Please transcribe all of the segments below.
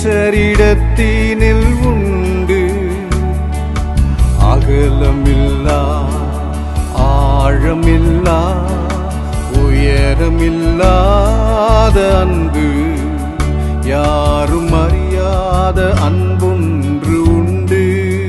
நேசரிடத்தினில் உண்டு அகலமில்லா ஆழமில்லா உயரமில்லாத அன்பு யாரும் அறியாத அன்பொன்று உண்டு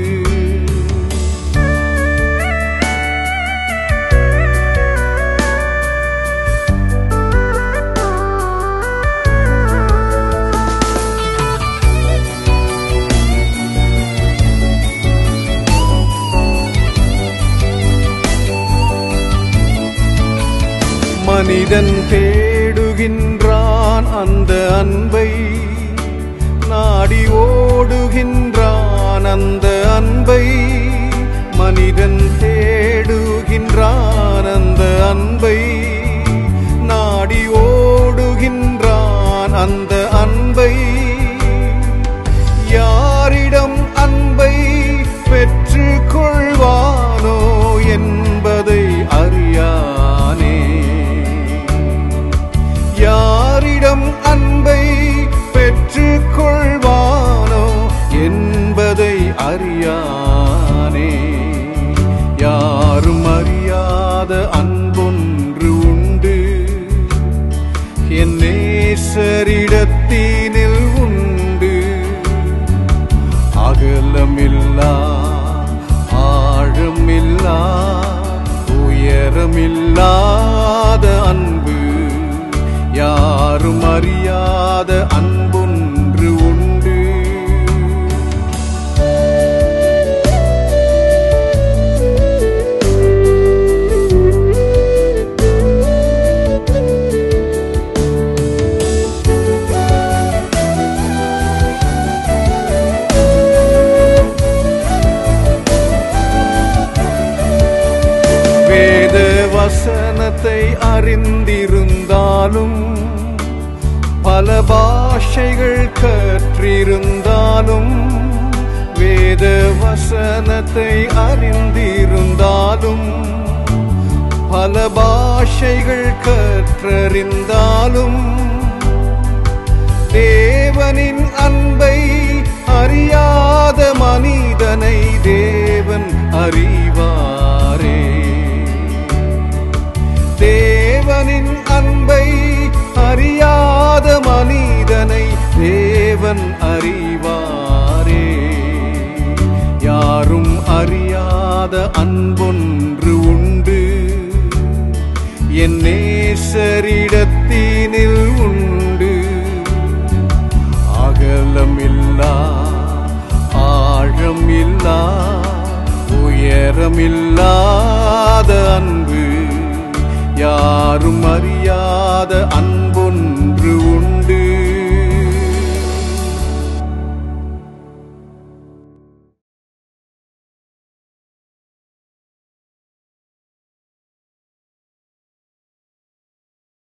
மனிதன் தேடுகின்றான் அந்த அன்பை நாடி ஓடுகின்றான் அந்த அன்பை மனிதன் தேடுகின்றான் அந்த அன்பை நாடி ஓடுகின்றான் அந்த அன்பை யாரிடம் அன்பை பெற்றுக் கொள்வானோ என்பதை அறியானே யாரிடம் அன்பை பெற்றுக் கொள்வானோ என்பதை அறியானே யாரும் அறியாத அன்பொன்று உண்டு என் நேசரிடத்தினில் உண்டு அகலமில்லா ஆழமில்லா உயரமில்லாத அன்பு யாரும் அறியாத அன்பொன்று உண்டு வேத வசனத்தை அறிந்திருந்தாலும் பல பாஷைகள் கற்றிருந்தாலும் வேத வசனத்தை அறிந்திருந்தாலும் பல பாஷைகள் கற்றறிந்தாலும் தேவனின் அன்பை அறியாத மனிதனை தேவன் அறிவாரே தேவனின் அன்பை அறியாத மனிதனை தேவன் அறிவாரே யாரும் அறியாத அன்பொன்று உண்டு என் நேசரிடத்தினில் உண்டு அகலமில்லா ஆழமில்லா உயரமில்லாத அன்பு யாரும் அறியாத அன்பு